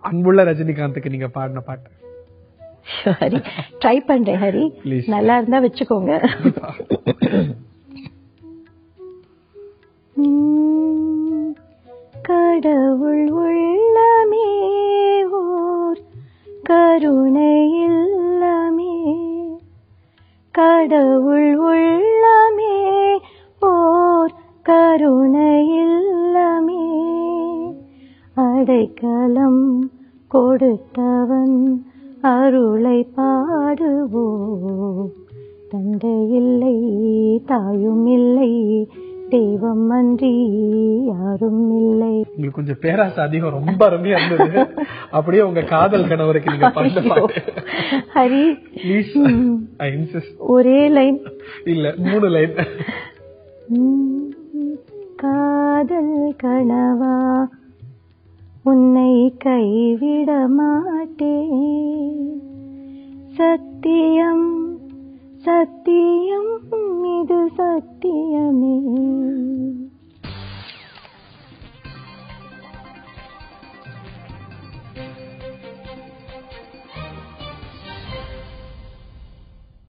அன்புள்ள ரஜினிகாந்துக்கு நீங்க பாடின பாட்டு ஹரி ட்ரை பண்றேன் ஹரி Please. நல்லா இருந்தா வச்சுக்கோங்க உம், கடவுள் உள்ளமே ஓர் கருணை இல்லமே கடவுள் உள்ளமே ஓர் கருணை இல்லமே அடைக்கலம் கொடுத்தவன் அருளை பாடுவோம் தந்தை இல்லை தாயும் இல்லை தெய்வம் அன்றி யாரும் இல்லை உங்களுக்கு கொஞ்சம் பேராசை அதிகம் ரொம்ப அருமையா இருந்தது அப்படியே உங்க காதல் கணவருக்கு நீங்க பாடின பாட்டு ஹரி ப்ளீஸ் ஐ இன்சிஸ்ட் ஒரே லைன் இல்ல மூணு லைன் காதல் கனவா உன்னை கைவிட மாட்டேன் சத்தியம் சத்தியம் இது சத்தியமே